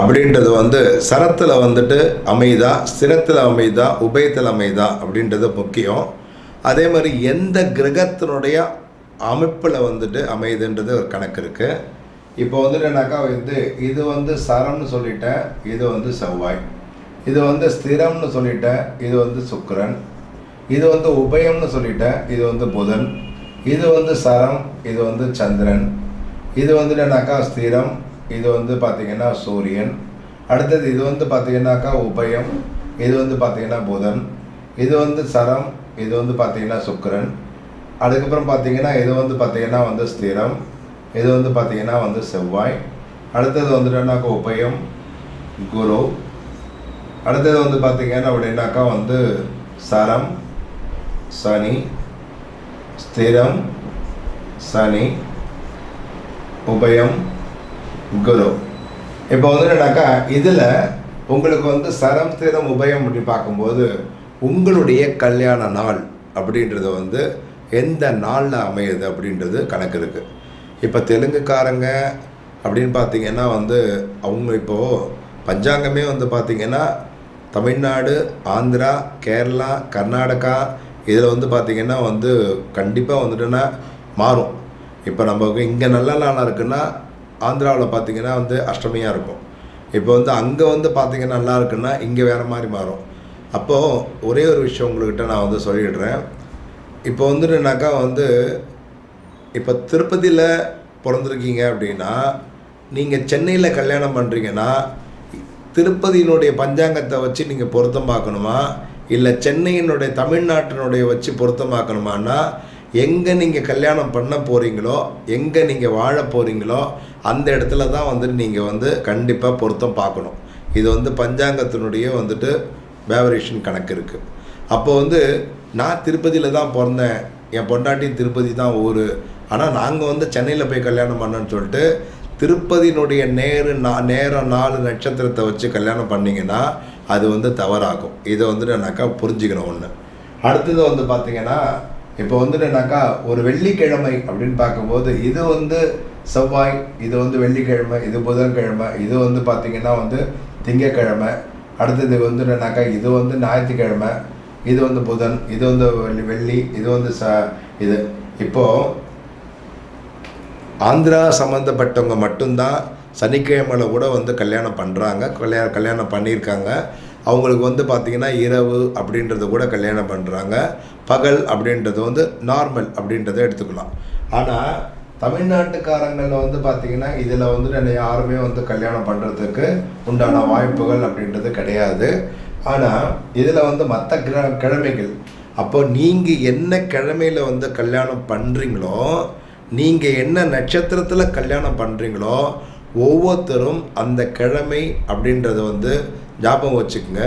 அப்படின்றது வந்து சரத்தில் வந்துட்டு அமைதா ஸ்திரத்தில் அமைதா உபயத்தில் அமைதா அப்படின்றது முக்கியம் அதே மாதிரி எந்த கிரகத்தினுடைய அமைப்பில் வந்துட்டு அமையுதுன்றது ஒரு கணக்கு இருக்குது இப்போ வந்துட்டுனாக்கா வந்து இது வந்து சரம்னு சொல்லிட்டேன் இது வந்து செவ்வாய் இது வந்து ஸ்திரம்னு சொல்லிட்டேன் இது வந்து சுக்கிரன் இது வந்து உபயம்னு சொல்லிட்டேன் இது வந்து புதன் இது வந்து சரம் இது வந்து சந்திரன் இது வந்துட்டுனாக்கா ஸ்திரம் இது வந்து பார்த்திங்கன்னா சூரியன் அடுத்தது இது வந்து பார்த்திங்கன்னாக்கா உபயம் இது வந்து பார்த்திங்கன்னா புதன் இது வந்து சரம் இது வந்து பார்த்திங்கன்னா சுக்கிரன் அதுக்கப்புறம் பார்த்தீங்கன்னா இது வந்து பார்த்தீங்கன்னா வந்து ஸ்திரம் இது வந்து பார்த்தீங்கன்னா வந்து செவ்வாய் அடுத்தது வந்துட்டுனாக்கா உபயம் குரு அடுத்தது வந்து பார்த்தீங்கன்னா அப்படின்னாக்கா வந்து சரம் சனி ஸ்திரம் சனி உபயம் குரு இப்போ வந்துட்டுனாக்கா இதில் உங்களுக்கு வந்து சரம் ஸ்திரம் உபயம் அப்படி பார்க்கும்போது உங்களுடைய கல்யாண நாள் அப்படின்றது வந்து எந்த நாளில் அமையுது அப்படின்றது கணக்கு இருக்குது இப்போ தெலுங்குக்காரங்க அப்படின்னு பார்த்தீங்கன்னா வந்து அவங்க இப்போது பஞ்சாங்கமே வந்து பார்த்திங்கன்னா தமிழ்நாடு ஆந்திரா கேரளா கர்நாடகா இதில் வந்து பார்த்திங்கன்னா வந்து கண்டிப்பாக வந்துட்டுன்னா மாறும் இப்போ நம்ம இங்கே நல்ல நாளாக இருக்குன்னா ஆந்திராவில் பார்த்திங்கன்னா வந்து அஷ்டமியாக இருக்கும் இப்போ வந்து அங்கே வந்து பார்த்திங்கன்னா நல்லா இருக்குன்னா இங்கே வேறு மாதிரி மாறும் அப்போது ஒரே ஒரு விஷயம் உங்கள்கிட்ட நான் வந்து சொல்லிடுறேன் இப்போ வந்துட்டுனாக்கா வந்து இப்போ திருப்பதியில் பிறந்திருக்கீங்க அப்படின்னா நீங்கள் சென்னையில் கல்யாணம் பண்ணுறீங்கன்னா திருப்பதியினுடைய பஞ்சாங்கத்தை வச்சு நீங்கள் பொருத்தம் பார்க்கணுமா இல்லை சென்னையினுடைய தமிழ்நாட்டினுடைய வச்சு பொருத்தம் பார்க்கணுமான்னா எங்கே நீங்கள் கல்யாணம் பண்ண போகிறீங்களோ எங்கே நீங்கள் வாழ போகிறீங்களோ அந்த இடத்துல தான் வந்துட்டு நீங்கள் வந்து கண்டிப்பாக பொருத்தம் பார்க்கணும் இது வந்து பஞ்சாங்கத்தினுடைய வந்துட்டு வேவரேஷன் கணக்கு இருக்குது அப்போ வந்து நான் திருப்பதியில் தான் பிறந்தேன் என் பொண்டாட்டி திருப்பதி தான் ஊர் ஆனால் நாங்கள் வந்து சென்னையில் போய் கல்யாணம் பண்ணோன்னு சொல்லிட்டு திருப்பதியினுடைய நேரு நா நேரம் நாலு நட்சத்திரத்தை வச்சு கல்யாணம் பண்ணிங்கன்னா அது வந்து தவறாகும் இதை வந்துட்டு என்னாக்கா புரிஞ்சுக்கணும் ஒன்று அடுத்தது வந்து பார்த்தீங்கன்னா இப்போ வந்துட்டு என்னாக்கா ஒரு வெள்ளிக்கிழமை அப்படின்னு பார்க்கும்போது இது வந்து செவ்வாய் இது வந்து வெள்ளிக்கிழமை இது புதன்கிழமை இது வந்து பார்த்திங்கன்னா வந்து திங்கக்கிழமை அடுத்தது வந்து என்னன்னாக்கா இது வந்து ஞாயிற்றுக்கிழமை இது வந்து புதன் இது வந்து வெள்ளி வெள்ளி இது வந்து ச இது இப்போது ஆந்திரா சம்மந்தப்பட்டவங்க மட்டும்தான் சனிக்கிழமையில் கூட வந்து கல்யாணம் பண்ணுறாங்க கல்யாணம் கல்யாணம் பண்ணியிருக்காங்க அவங்களுக்கு வந்து பார்த்திங்கன்னா இரவு அப்படின்றத கூட கல்யாணம் பண்ணுறாங்க பகல் அப்படின்றது வந்து நார்மல் அப்படின்றத எடுத்துக்கலாம் ஆனால் தமிழ்நாட்டுக்காரங்களில் வந்து பார்த்திங்கன்னா இதில் வந்து என்னை யாருமே வந்து கல்யாணம் பண்ணுறதுக்கு உண்டான வாய்ப்புகள் அப்படின்றது கிடையாது ஆனால் இதில் வந்து மற்ற கிர கிழமைகள் அப்போ நீங்கள் என்ன கிழமையில் வந்து கல்யாணம் பண்ணுறீங்களோ நீங்கள் என்ன நட்சத்திரத்தில் கல்யாணம் பண்ணுறீங்களோ ஒவ்வொருத்தரும் அந்த கிழமை அப்படின்றத வந்து ஞாபகம் வச்சுக்கோங்க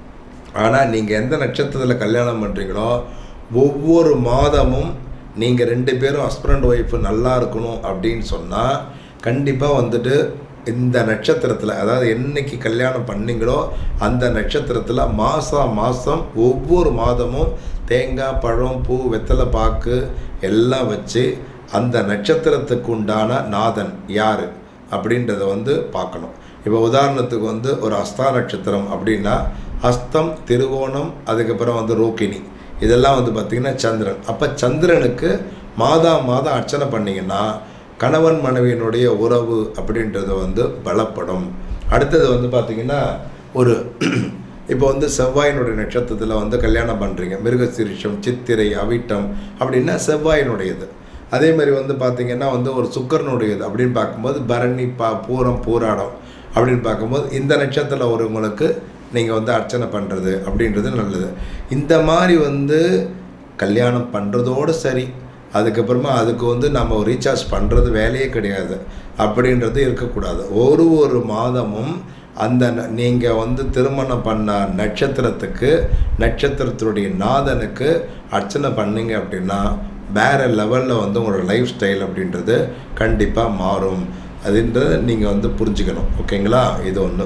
ஆனால் நீங்கள் எந்த நட்சத்திரத்தில் கல்யாணம் பண்ணுறீங்களோ ஒவ்வொரு மாதமும் நீங்கள் ரெண்டு பேரும் ஹஸ்பண்ட் ஒய்ஃபு நல்லா இருக்கணும் அப்படின்னு சொன்னால் கண்டிப்பாக வந்துட்டு இந்த நட்சத்திரத்தில் அதாவது என்னைக்கு கல்யாணம் பண்ணீங்களோ அந்த நட்சத்திரத்தில் மாதம் மாதம் ஒவ்வொரு மாதமும் தேங்காய் பழம் பூ வெத்தலை பாக்கு எல்லாம் வச்சு அந்த நட்சத்திரத்துக்கு உண்டான நாதன் யார் அப்படின்றத வந்து பார்க்கணும் இப்போ உதாரணத்துக்கு வந்து ஒரு அஸ்தா நட்சத்திரம் அப்படின்னா அஸ்தம் திருவோணம் அதுக்கப்புறம் வந்து ரோகிணி இதெல்லாம் வந்து பார்த்திங்கன்னா சந்திரன் அப்போ சந்திரனுக்கு மாதா மாதம் அர்ச்சனை பண்ணிங்கன்னா கணவன் மனைவியினுடைய உறவு அப்படின்றது வந்து பலப்படும் அடுத்தது வந்து பார்த்திங்கன்னா ஒரு இப்போ வந்து செவ்வாயினுடைய நட்சத்திரத்தில் வந்து கல்யாணம் பண்ணுறீங்க மிருகசீரிஷம் சித்திரை அவிட்டம் அப்படின்னா செவ்வாயினுடையது அதே மாதிரி வந்து பார்த்திங்கன்னா வந்து ஒரு சுக்கரனுடையது அப்படின்னு பார்க்கும்போது பரணி பா பூரம் பூராடம் அப்படின்னு பார்க்கும்போது இந்த நட்சத்திரத்தில் ஒருவங்களுக்கு நீங்கள் வந்து அர்ச்சனை பண்ணுறது அப்படின்றது நல்லது இந்த மாதிரி வந்து கல்யாணம் பண்ணுறதோடு சரி அதுக்கப்புறமா அதுக்கு வந்து நம்ம ரீசார்ஜ் பண்ணுறது வேலையே கிடையாது அப்படின்றது இருக்கக்கூடாது ஒரு ஒரு மாதமும் அந்த நீங்கள் வந்து திருமணம் பண்ண நட்சத்திரத்துக்கு நட்சத்திரத்தினுடைய நாதனுக்கு அர்ச்சனை பண்ணீங்க அப்படின்னா வேறு லெவலில் வந்து உங்களோட லைஃப் ஸ்டைல் அப்படின்றது கண்டிப்பாக மாறும் அதுன்றதை நீங்கள் வந்து புரிஞ்சுக்கணும் ஓகேங்களா இது ஒன்று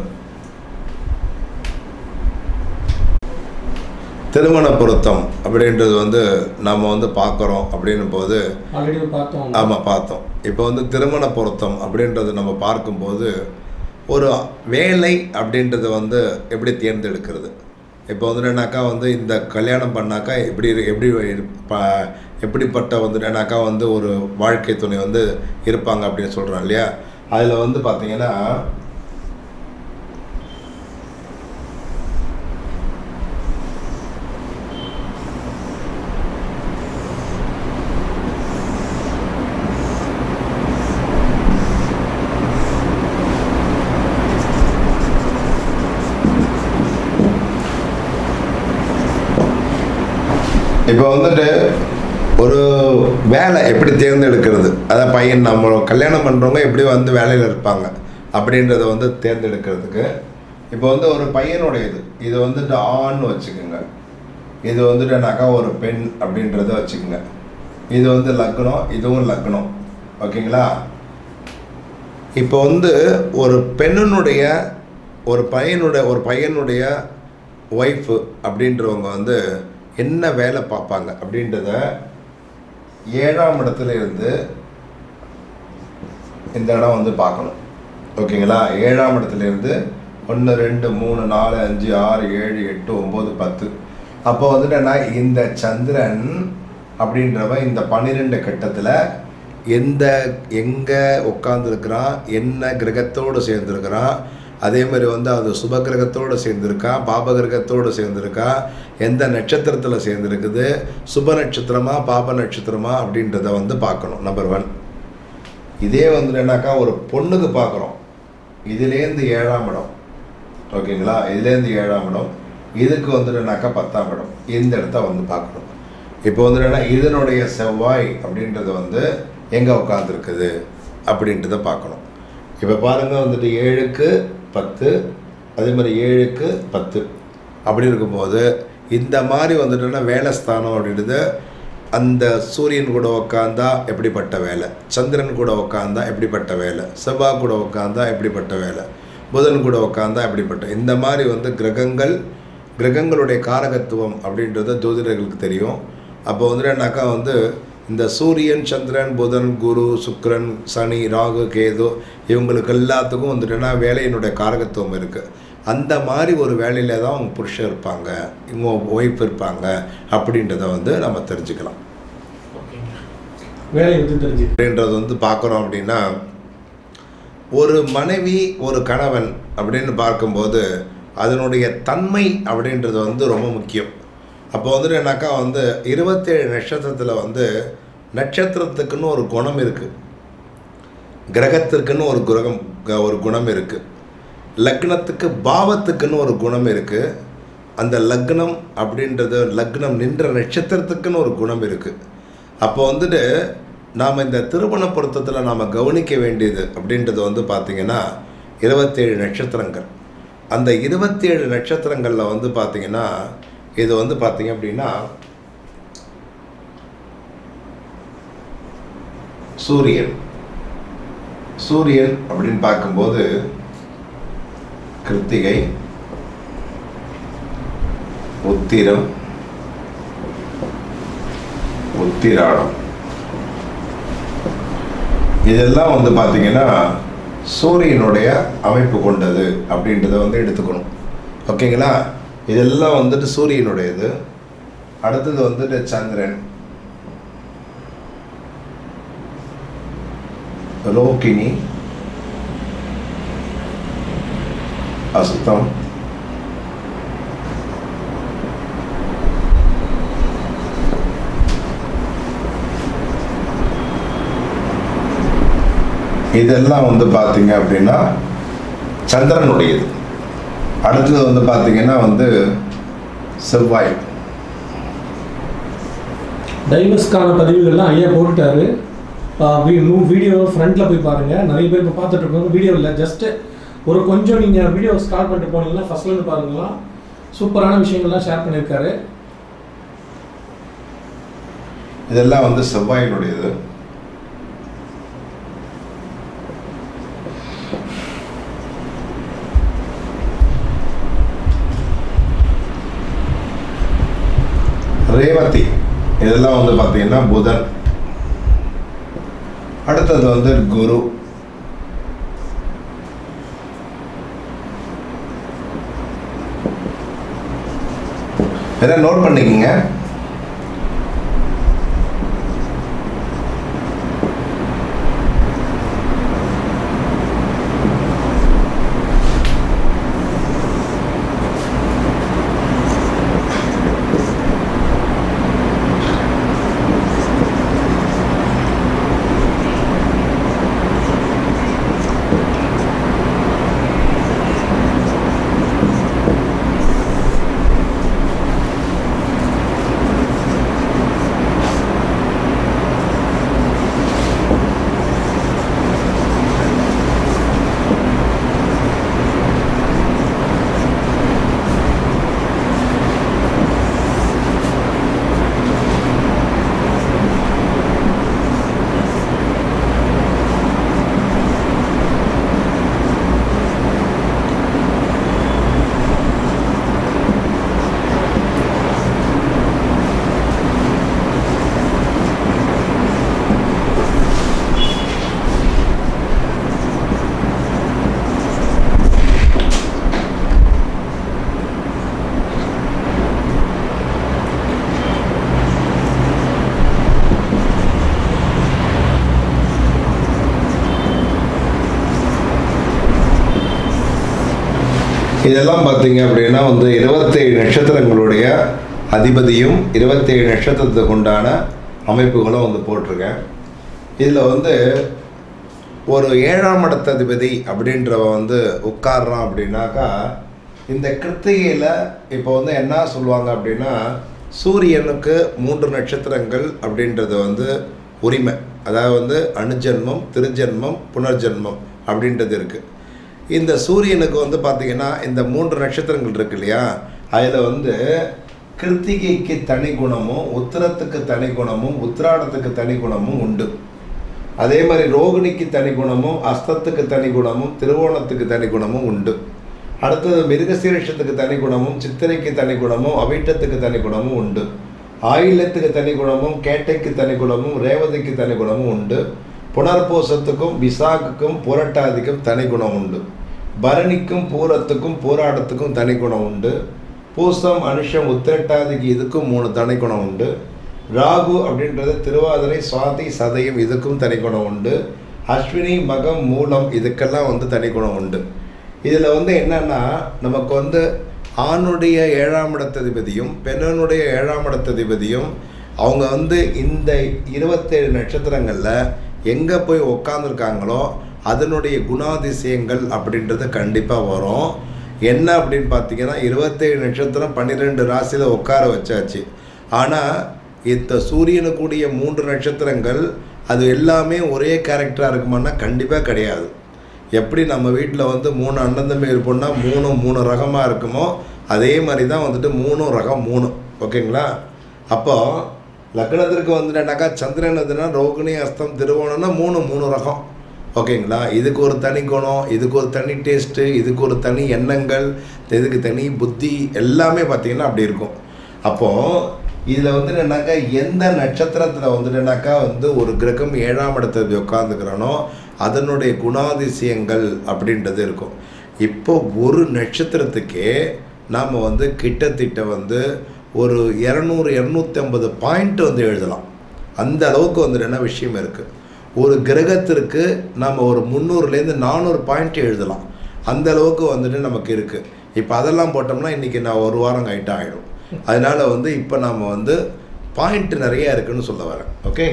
திருமண பொருத்தம் அப்படின்றது வந்து நம்ம வந்து பார்க்குறோம் அப்படின்னும் போது ஆல்ரெடி பார்த்தோம் ஆமாம் பார்த்தோம் இப்போ வந்து திருமண பொருத்தம் அப்படின்றது நம்ம பார்க்கும்போது ஒரு வேலை அப்படின்றத வந்து எப்படி தேர்ந்தெடுக்கிறது இப்போ வந்து என்னன்னாக்கா வந்து இந்த கல்யாணம் பண்ணாக்கா எப்படி இரு- எப்படி இரு- ப- எப்படிப்பட்ட வந்து என்னன்னாக்கா வந்து ஒரு வாழ்க்கை துணை வந்து இருப்பாங்க அப்படின்னு சொல்கிறோம் இல்லையா அதில் வந்து பார்த்தீங்கன்னா இப்போ வந்துட்டு ஒரு வேலை எப்படி தேர்ந்தெடுக்கிறது அதான் பையன் நம்ம கல்யாணம் பண்ணுறவங்க எப்படி வந்து வேலையில் இருப்பாங்க அப்படின்றத வந்து தேர்ந்தெடுக்கிறதுக்கு இப்போ வந்து ஒரு பையனுடைய இது இது வந்துட்டு ஆண் வச்சுக்கோங்க இது வந்துட்டுனாக்கா ஒரு பெண் அப்படின்றத வச்சுக்கோங்க இது வந்து லக்னம் இதுவும் லக்னம் ஓகேங்களா இப்போ வந்து ஒரு பெண்ணினுடைய ஒரு பையனுடைய ஒரு பையனுடைய ஒய்ஃபு அப்படின்றவங்க வந்து என்ன வேலை பார்ப்பாங்க அப்படின்றத ஏழாம் இடத்துல இருந்து இந்த இடம் வந்து பார்க்கணும் ஓகேங்களா ஏழாம் இடத்துல இருந்து ஒன்று ரெண்டு மூணு நாலு அஞ்சு ஆறு ஏழு எட்டு ஒம்பது பத்து அப்போ வந்துட்டு என்ன இந்த சந்திரன் அப்படின்றவன் இந்த பன்னிரெண்டு கட்டத்தில் எந்த எங்கே உட்காந்துருக்கிறான் என்ன கிரகத்தோடு சேர்ந்துருக்கிறான் அதே மாதிரி வந்து அது சுப கிரகத்தோடு சேர்ந்துருக்கா பாப கிரகத்தோடு சேர்ந்துருக்கா எந்த நட்சத்திரத்தில் சேர்ந்துருக்குது சுப நட்சத்திரமா பாப நட்சத்திரமா அப்படின்றத வந்து பார்க்கணும் நம்பர் ஒன் இதே வந்து என்னன்னாக்கா ஒரு பொண்ணுக்கு பார்க்குறோம் இதுலேருந்து ஏழாம் இடம் ஓகேங்களா இதுலேருந்து ஏழாம் இடம் இதுக்கு வந்துட்டுனாக்கா பத்தாம் இடம் இந்த இடத்த வந்து பார்க்கணும் இப்போ வந்து என்னன்னா இதனுடைய செவ்வாய் அப்படின்றது வந்து எங்கே உட்காந்துருக்குது அப்படின்றத பார்க்கணும் இப்போ பாருங்கள் வந்துட்டு ஏழுக்கு பத்து அதே மாதிரி ஏழுக்கு பத்து அப்படி இருக்கும்போது இந்த மாதிரி வந்துட்டுன்னா வேலை ஸ்தானம் அப்படின்றது அந்த சூரியன் கூட உக்காந்தா எப்படிப்பட்ட வேலை சந்திரன் கூட உக்காந்தா எப்படிப்பட்ட வேலை செவ்வாய் கூட உக்காந்தா எப்படிப்பட்ட வேலை புதன் கூட உக்காந்தா எப்படிப்பட்ட இந்த மாதிரி வந்து கிரகங்கள் கிரகங்களுடைய காரகத்துவம் அப்படின்றது ஜோதிடர்களுக்கு தெரியும் அப்போ வந்து என்னன்னாக்கா வந்து இந்த சூரியன் சந்திரன் புதன் குரு சுக்கிரன் சனி ராகு கேது இவங்களுக்கு எல்லாத்துக்கும் வந்துட்டுன்னா வேலையினுடைய காரகத்துவம் இருக்குது அந்த மாதிரி ஒரு வேலையில் தான் அவங்க புருஷன் இருப்பாங்க இவங்க ஒய்ஃப் இருப்பாங்க அப்படின்றத வந்து நம்ம தெரிஞ்சுக்கலாம் ஓகேங்க வேலையை பற்றி தெரிஞ்சு அப்படின்றது வந்து பார்க்குறோம் அப்படின்னா ஒரு மனைவி ஒரு கணவன் அப்படின்னு பார்க்கும்போது அதனுடைய தன்மை அப்படின்றது வந்து ரொம்ப முக்கியம் அப்போ வந்துட்டு என்னாக்கா வந்து இருபத்தேழு நட்சத்திரத்தில் வந்து நட்சத்திரத்துக்குன்னு ஒரு குணம் இருக்குது கிரகத்திற்குன்னு ஒரு கிரகம் க- ஒரு குணம் இருக்குது லக்னத்துக்கு பாவத்துக்குன்னு ஒரு குணம் இருக்குது அந்த லக்னம் அப்படின்றது லக்னம் நின்ற நட்சத்திரத்துக்குன்னு ஒரு குணம் இருக்குது அப்போ வந்துட்டு நாம் இந்த திருமண பொருத்தத்தில் நாம் கவனிக்க வேண்டியது அப்படின்றது வந்து பார்த்திங்கன்னா இருபத்தேழு நட்சத்திரங்கள் அந்த இருபத்தேழு நட்சத்திரங்களில் வந்து பார்த்திங்கன்னா இது வந்து பார்த்திங்க அப்படின்னா சூரியன் சூரியன் அப்படின்னு பார்க்கும்போது கிருத்திகை உத்திரம் உத்திராடம் இதெல்லாம் வந்து பார்த்தீங்கன்னா சூரியனுடைய அமைப்பு கொண்டது அப்படின்றத வந்து எடுத்துக்கணும் ஓகேங்களா இதெல்லாம் வந்துட்டு சூரியனுடையது அடுத்தது வந்துட்டு சந்திரன் ரோகிணி அசுத்தம் இதெல்லாம் வந்து பார்த்தீங்க அப்படின்னா சந்திரனுடையது அடுத்தது வந்து பார்த்தீங்கன்னா வந்து செவ்வாய் டைவர்ஸ்க்கான பதிவுகள்லாம் ஐயா போட்டுட்டாரு வீடியோ ஃப்ரண்ட்டில் போய் பாருங்கள் நிறைய பேர் இப்போ பார்த்துட்டு இருக்காங்க வீடியோ இல்லை ஜஸ்ட்டு ஒரு கொஞ்சம் நீங்கள் வீடியோ ஸ்டார்ட் பண்ணிட்டு போனீங்கன்னா ஃபஸ்ட்லேருந்து பாருங்களா சூப்பரான விஷயங்கள்லாம் ஷேர் பண்ணியிருக்காரு இதெல்லாம் வந்து செவ்வாயினுடையது ரேவதி இதெல்லாம் வந்து பார்த்தீங்கன்னா புதன் அடுத்தது வந்து குரு எதாவது நோட் பண்ணிக்கோங்க இதெல்லாம் பார்த்தீங்க அப்படின்னா வந்து இருபத்தேழு நட்சத்திரங்களுடைய அதிபதியும் இருபத்தேழு நட்சத்திரத்துக்கு உண்டான அமைப்புகளும் வந்து போட்டிருக்கேன் இதில் வந்து ஒரு ஏழாம் இடத்த அதிபதி அப்படின்றவ வந்து உட்கார்றான் அப்படின்னாக்கா இந்த கிருத்திகையில் இப்போ வந்து என்ன சொல்லுவாங்க அப்படின்னா சூரியனுக்கு மூன்று நட்சத்திரங்கள் அப்படின்றது வந்து உரிமை அதாவது வந்து அணுஜென்மம் திருஜென்மம் புனர்ஜென்மம் அப்படின்றது இருக்குது இந்த சூரியனுக்கு வந்து பார்த்திங்கன்னா இந்த மூன்று நட்சத்திரங்கள் இருக்கு இல்லையா அதில் வந்து கிருத்திகைக்கு தனி குணமும் உத்திரத்துக்கு தனி குணமும் உத்திராடத்துக்கு தனி குணமும் உண்டு அதே மாதிரி ரோகிணிக்கு தனி குணமும் அஸ்தத்துக்கு தனி குணமும் திருவோணத்துக்கு தனி குணமும் உண்டு அடுத்தது மிருகசீரிஷத்துக்கு தனி குணமும் சித்திரைக்கு தனி குணமும் அவிட்டத்துக்கு தனி குணமும் உண்டு ஆயில்யத்துக்கு தனி குணமும் கேட்டைக்கு தனி குணமும் ரேவதிக்கு தனி குணமும் உண்டு புனர்பூசத்துக்கும் விசாக்குக்கும் புரட்டாதிக்கும் தனி குணம் உண்டு பரணிக்கும் பூரத்துக்கும் பூராடத்துக்கும் தனி குணம் உண்டு பூசம் அனுஷம் உத்திரட்டாதிக்கு இதுக்கும் மூணு தனி குணம் உண்டு ராகு அப்படின்றது திருவாதிரை சுவாதி சதயம் இதுக்கும் தனி குணம் உண்டு அஸ்வினி மகம் மூலம் இதுக்கெல்லாம் வந்து தனி குணம் உண்டு இதில் வந்து என்னன்னா நமக்கு வந்து ஆணுடைய ஏழாம் இடத்ததிபதியும் பெண்ணனுடைய ஏழாம் இடத்ததிபதியும் அவங்க வந்து இந்த இருபத்தேழு நட்சத்திரங்களில் எங்கே போய் உக்காந்துருக்காங்களோ அதனுடைய குணாதிசயங்கள் அப்படின்றது கண்டிப்பாக வரும் என்ன அப்படின்னு பார்த்தீங்கன்னா இருபத்தேழு நட்சத்திரம் பன்னிரெண்டு ராசியில் உட்கார வச்சாச்சு ஆனால் இந்த சூரியனுக்குரிய மூன்று நட்சத்திரங்கள் அது எல்லாமே ஒரே கேரக்டராக இருக்குமான்னா கண்டிப்பாக கிடையாது எப்படி நம்ம வீட்டில் வந்து மூணு அண்ணன் தம்பி இருப்போம்னா மூணு மூணு ரகமாக இருக்குமோ அதே மாதிரி தான் வந்துட்டு மூணும் ரகம் மூணு ஓகேங்களா அப்போ லக்னத்திற்கு வந்துட்டேனாக்கா சந்திரன் எதுனா ரோகிணி அஸ்தம் திருவோணம்னா மூணு மூணு ரகம் ஓகேங்களா இதுக்கு ஒரு தனி குணம் இதுக்கு ஒரு தனி டேஸ்ட்டு இதுக்கு ஒரு தனி எண்ணங்கள் இதுக்கு தனி புத்தி எல்லாமே பார்த்திங்கன்னா அப்படி இருக்கும் அப்போது இதில் வந்துட்டுனாக்கா எந்த நட்சத்திரத்தில் வந்துட்டுனாக்கா வந்து ஒரு கிரகம் ஏழாம் இடத்துல உட்காந்துக்கிறானோ அதனுடைய குணாதிசயங்கள் அப்படின்றது இருக்கும் இப்போ ஒரு நட்சத்திரத்துக்கே நாம் வந்து கிட்டத்தட்ட வந்து ஒரு இரநூறு இரநூத்தி ஐம்பது பாயிண்ட் வந்து எழுதலாம் அந்த அளவுக்கு வந்துட்டு என்ன விஷயம் இருக்குது ஒரு கிரகத்திற்கு நம்ம ஒரு முந்நூறுலேருந்து நானூறு பாயிண்ட் எழுதலாம் அந்த அளவுக்கு வந்துட்டு நமக்கு இருக்குது இப்போ அதெல்லாம் போட்டோம்னா இன்றைக்கி நான் ஒரு வாரம் கைட்டாக ஆகிடும் அதனால் வந்து இப்போ நாம் வந்து பாயிண்ட் நிறைய இருக்குன்னு சொல்ல வரேன் ஓகே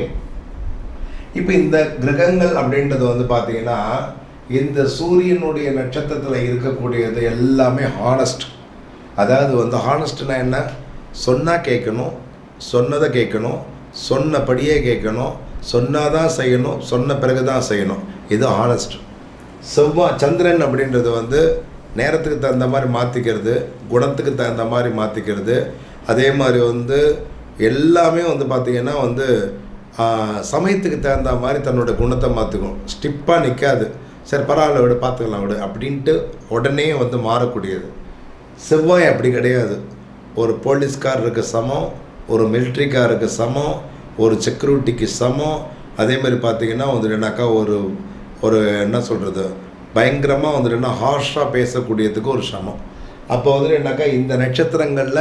இப்போ இந்த கிரகங்கள் அப்படின்றது வந்து பார்த்தீங்கன்னா இந்த சூரியனுடைய நட்சத்திரத்தில் இருக்கக்கூடியது எல்லாமே ஹானஸ்ட் அதாவது வந்து ஹானஸ்ட்னா என்ன சொன்னால் கேட்கணும் சொன்னதை கேட்கணும் சொன்னபடியே கேட்கணும் சொன்னாதான் செய்யணும் சொன்ன பிறகு தான் செய்யணும் இது ஹானஸ்ட் செவ்வாய் சந்திரன் அப்படின்றது வந்து நேரத்துக்கு தகுந்த மாதிரி மாற்றிக்கிறது குணத்துக்கு தகுந்த மாதிரி மாற்றிக்கிறது அதே மாதிரி வந்து எல்லாமே வந்து பார்த்திங்கன்னா வந்து ஆஹ், சமயத்துக்கு தகுந்த மாதிரி தன்னோட குணத்தை மாற்றிக்கும் ஸ்டிப்பாக நிற்காது சரி பரவாயில்ல விடு பார்த்துக்கலாம் விடு அப்படின்ட்டு உடனே வந்து மாறக்கூடியது செவ்வாய் அப்படி கிடையாது ஒரு போலீஸ்காரருக்கு சமம் ஒரு மிலிட்ரிக்காருக்கு சமம் ஒரு செக்யூரிட்டிக்கு சமம் அதே மாதிரி பார்த்தீங்கன்னா வந்துட்டுனாக்கா ஒரு ஒரு என்ன சொல்கிறது பயங்கரமாக வந்துட்டுனா ஹார்ஷாக பேசக்கூடியதுக்கு ஒரு சமம் அப்போ வந்துட்டு என்னக்கா இந்த நட்சத்திரங்களில்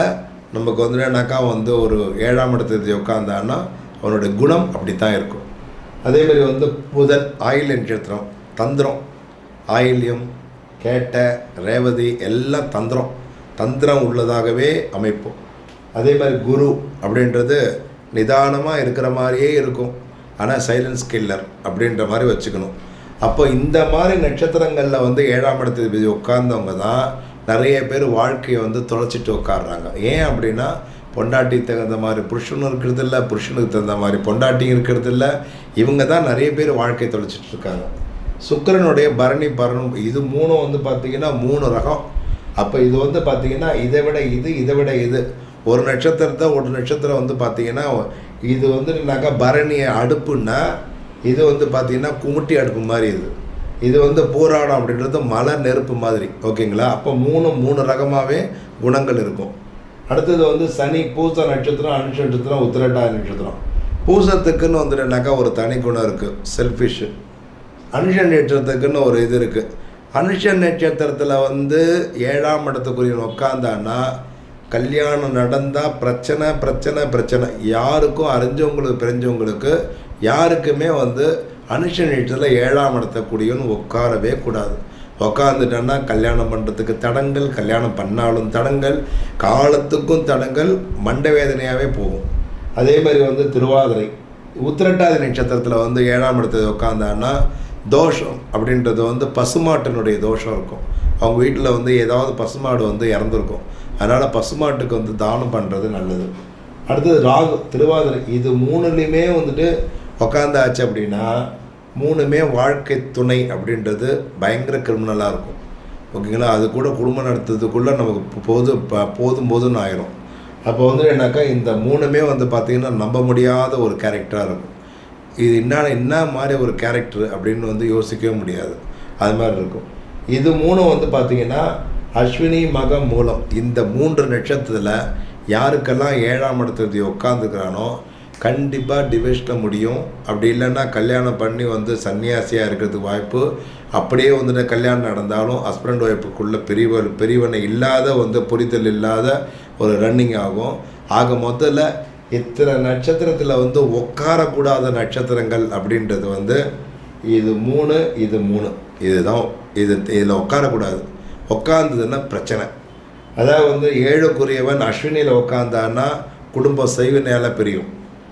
நமக்கு வந்து என்னன்னாக்கா வந்து ஒரு ஏழாம் இடத்துல உட்காந்தான்னா அவனுடைய குணம் அப்படி தான் இருக்கும் அதே மாதிரி வந்து புதன் ஆயில் நட்சத்திரம் தந்திரம் ஆயில்யம் கேட்ட ரேவதி எல்லாம் தந்திரம் தந்திரம் உள்ளதாகவே அமைப்போம் அதே மாதிரி குரு அப்படின்றது நிதானமாக இருக்கிற மாதிரியே இருக்கும் ஆனால் சைலன்ஸ் கில்லர் அப்படின்ற மாதிரி வச்சுக்கணும் அப்போ இந்த மாதிரி நட்சத்திரங்களில் வந்து ஏழாம் இடத்துல உட்கார்ந்தவங்க தான் நிறைய பேர் வாழ்க்கையை வந்து தொலைச்சிட்டு உட்காடுறாங்க ஏன் அப்படின்னா பொண்டாட்டிக்கு தகுந்த மாதிரி புருஷனும் இருக்கிறது இல்லை புருஷனுக்கு தகுந்த மாதிரி பொண்டாட்டியும் இருக்கிறது இல்லை இவங்க தான் நிறைய பேர் வாழ்க்கையை தொலைச்சிட்டு இருக்காங்க சுக்கிரனுடைய பரணி பரணம் இது மூணும் வந்து பார்த்திங்கன்னா மூணு ரகம் அப்போ இது வந்து பார்த்திங்கன்னா இதை விட இது இதை விட இது ஒரு நட்சத்திரத்தை ஒரு நட்சத்திரம் வந்து பார்த்திங்கன்னா இது வந்து என்னக்கா பரணி அடுப்புன்னா இது வந்து பார்த்திங்கன்னா குமுட்டி அடுப்பு மாதிரி இது இது வந்து பூராடம் அப்படின்றது மலை நெருப்பு மாதிரி ஓகேங்களா அப்போ மூணு மூணு ரகமாகவே குணங்கள் இருக்கும் அடுத்தது வந்து சனி பூச நட்சத்திரம் அனுஷ நட்சத்திரம் உத்திரட்டாதி நட்சத்திரம் பூசத்துக்குன்னு வந்துட்டுனாக்கா ஒரு தனி குணம் இருக்குது செல்ஃபிஷு அனுஷ நட்சத்திரத்துக்குன்னு ஒரு இது இருக்குது அனுஷ நட்சத்திரத்தில் வந்து ஏழாம் இடத்துக்குரியவன் உட்காந்தான்னா கல்யாணம் நடந்தால் பிரச்சனை பிரச்சனை பிரச்சனை யாருக்கும் அறிஞ்சவங்களுக்கு தெரிஞ்சவங்களுக்கு யாருக்குமே வந்து அனுஷ நட்சத்திரத்தில் ஏழாம் இடத்தக்கூடியவன் உட்காரவே கூடாது உக்காந்துட்டோன்னா கல்யாணம் பண்ணுறதுக்கு தடங்கள் கல்யாணம் பண்ணாலும் தடங்கள் காலத்துக்கும் தடங்கள் மண்ட வேதனையாகவே போகும் அதே மாதிரி வந்து திருவாதிரை உத்திரட்டாதி நட்சத்திரத்தில் வந்து ஏழாம் இடத்துல உட்காந்தான்னா தோஷம் அப்படின்றது வந்து பசுமாட்டினுடைய தோஷம் இருக்கும் அவங்க வீட்டில் வந்து ஏதாவது பசுமாடு வந்து இறந்துருக்கும் அதனால் பசுமாட்டுக்கு வந்து தானம் பண்ணுறது நல்லது அடுத்தது ராகு திருவாதிரை இது மூணுலேயுமே வந்துட்டு உக்காந்தாச்சு அப்படின்னா மூணுமே வாழ்க்கை துணை அப்படின்றது பயங்கர கிரிமினலாக இருக்கும் ஓகேங்களா அது கூட குடும்பம் நடத்துறதுக்குள்ளே நமக்கு போது ப- போதும் போதும்னு ஆயிரும் அப்போ வந்து என்னக்கா இந்த மூணுமே வந்து பார்த்திங்கன்னா நம்ப முடியாத ஒரு கேரக்டராக இருக்கும் இது என்ன என்ன மாதிரி ஒரு கேரக்டர் அப்படின்னு வந்து யோசிக்கவே முடியாது அது மாதிரி இருக்கும் இது மூணும் வந்து பார்த்திங்கன்னா அஸ்வினி மகம் மூலம் இந்த மூன்று நட்சத்திரத்தில் யாருக்கெல்லாம் ஏழாம் இடத்துல உட்காந்துக்கிறானோ கண்டிப்பாக டிவைஸில் முடியும் அப்படி இல்லைன்னா கல்யாணம் பண்ணி வந்து சன்னியாசியாக இருக்கிறதுக்கு வாய்ப்பு அப்படியே வந்துட்டு கல்யாணம் நடந்தாலும் ஹஸ்பண்ட் ஒய்ஃபுக்குள்ள பெரியவர் பெரியவனை இல்லாத வந்து புரிதல் இல்லாத ஒரு ரன்னிங் ஆகும் ஆக மொத்தத்தில் இத்தனை நட்சத்திரத்தில் வந்து உட்காரக்கூடாத நட்சத்திரங்கள் அப்படின்றது வந்து இது மூணு இது மூணு இதுதான் இது இதில் உட்காரக்கூடாது உட்காந்ததுன்னா பிரச்சனை அதாவது வந்து ஏழுக்குரியவன் அஸ்வினியில் உட்காந்தான்னா குடும்பம் செய்வினையால பிரியும்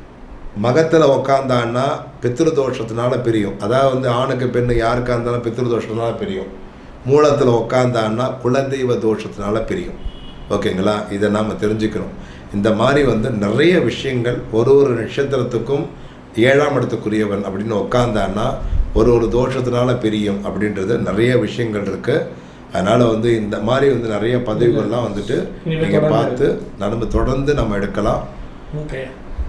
மகத்தில் உக்காந்தான்னா பித்ரு தோஷத்தினால பிரியும் அதாவது வந்து ஆணுக்கு பெண்ணு யாருக்கா இருந்தாலும் பித்ரு தோஷத்தினால பிரியும் மூலத்தில் உக்காந்தான்னா குலதெய்வ தோஷத்தினால பிரியும் ஓகேங்களா இதை நாம் தெரிஞ்சுக்கணும் இந்த மாதிரி வந்து நிறைய விஷயங்கள் ஒரு ஒரு நட்சத்திரத்துக்கும் ஏழாம் இடத்துக்குரியவன் அப்படின்னு உக்காந்தான்னா ஒரு ஒரு தோஷத்தினால பிரியும் அப்படின்றது நிறைய விஷயங்கள் இருக்குது அதனால் வந்து இந்த மாதிரி வந்து நிறைய பதவிகள்லாம் வந்துட்டு இனிமே நீங்கள் தொடர்ந்து- பார்த்து நம்ம தொடர்ந்து நம்ம எடுக்கலாம் ஓகே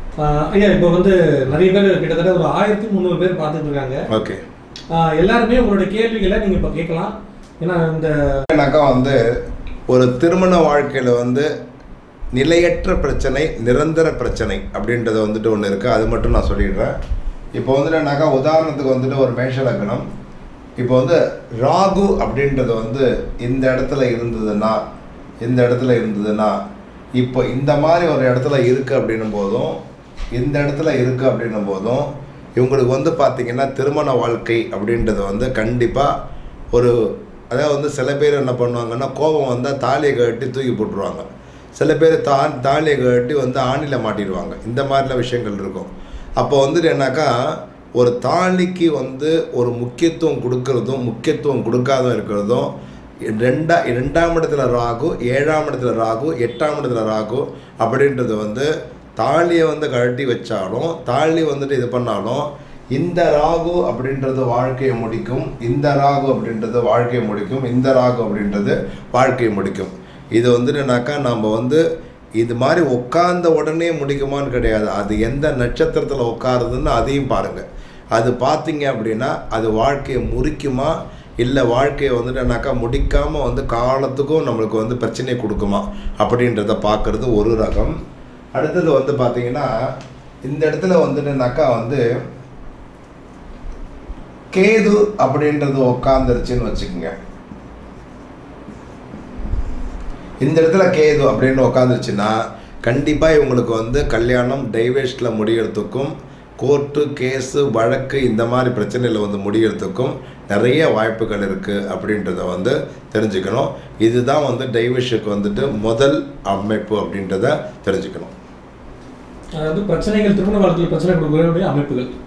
ஐயா இப்போ வந்து நிறைய பேர் கிட்டத்தட்ட ஒரு ஆயிரத்தி முந்நூறு பேர் பார்த்துட்டு இருக்காங்க ஓகே ஆஹ் எல்லாருமே உங்களுடைய கேள்விகளை நீங்கள் இப்போ கேட்கலாம் ஏன்னா இந்த என்னக்கா வந்து ஒரு திருமண வாழ்க்கையில் வந்து நிலையற்ற பிரச்சனை நிரந்தர பிரச்சனை அப்படின்றது வந்துட்டு ஒன்று இருக்குது அது மட்டும் நான் சொல்லிடுறேன் இப்போ வந்துட்டு என்னக்கா உதாரணத்துக்கு வந்துட்டு ஒரு மேஷ லக்னம் இப்போ வந்து ராகு அப்படின்றது வந்து இந்த இடத்துல இருந்ததுன்னா இந்த இடத்துல இருந்ததுன்னா இப்போ இந்த மாதிரி ஒரு இடத்துல இருக்குது அப்படின்னும் போதும் இந்த இடத்துல இருக்குது அப்படின்னும் போதும் இவங்களுக்கு வந்து பார்த்திங்கன்னா திருமண வாழ்க்கை அப்படின்றது வந்து கண்டிப்பாக ஒரு அதாவது வந்து சில பேர் என்ன பண்ணுவாங்கன்னா கோபம் வந்தால் தாலியை கட்டி தூக்கி போட்டுருவாங்க சில பேர் தா தாலியை கட்டி வந்து ஆணியில் மாட்டிடுவாங்க இந்த மாதிரிலாம் விஷயங்கள் இருக்கும் அப்போ வந்துட்டு என்னக்கா ஒரு தாலிக்கு வந்து ஒரு முக்கியத்துவம் கொடுக்கறதும் முக்கியத்துவம் கொடுக்காதும் இருக்கிறதும் ரெண்டா ரெண்டாம் இடத்துல ராகு ஏழாம் இடத்துல ராகு எட்டாம் இடத்துல ராகு அப்படின்றது வந்து தாலியை வந்து கழட்டி வச்சாலும் தாலி வந்துட்டு இது பண்ணாலும் இந்த ராகு அப்படின்றது வாழ்க்கையை முடிக்கும் இந்த ராகு அப்படின்றது வாழ்க்கையை முடிக்கும் இந்த ராகு அப்படின்றது வாழ்க்கையை முடிக்கும் இது வந்துட்டுனாக்கா நம்ம வந்து இது மாதிரி உட்கார்ந்த உடனே முடிக்குமான்னு கிடையாது அது எந்த நட்சத்திரத்தில் உட்காருதுன்னு அதையும் பாருங்கள் அது பார்த்தீங்க அப்படின்னா அது வாழ்க்கையை முறிக்குமா இல்லை வாழ்க்கையை வந்துட்டுனாக்கா முடிக்காமல் வந்து காலத்துக்கும் நம்மளுக்கு வந்து பிரச்சனையை கொடுக்குமா அப்படின்றத பார்க்குறது ஒரு ரகம் அடுத்தது வந்து பார்த்தீங்கன்னா இந்த இடத்துல வந்துட்டுனாக்கா வந்து கேது அப்படின்றது உட்காந்துருச்சுன்னு வச்சுக்கோங்க இந்த இடத்துல கேது அப்படின்னு உட்காந்துருச்சுன்னா கண்டிப்பாக இவங்களுக்கு வந்து கல்யாணம் டைவேஸ்டில் முடியறதுக்கும் கோர்ட்டு கேஸு வழக்கு இந்த மாதிரி பிரச்சனையில் வந்து முடியறதுக்கும் நிறைய வாய்ப்புகள் இருக்குது அப்படின்றத வந்து தெரிஞ்சுக்கணும் இதுதான் வந்து டைவேஷுக்கு வந்துட்டு முதல் அமைப்பு அப்படின்றத தெரிஞ்சுக்கணும் அதாவது பிரச்சனைகள் திருமண வாழ்க்கையில் பிரச்சனை கொடுக்கக்கூடிய அமைப்புகள்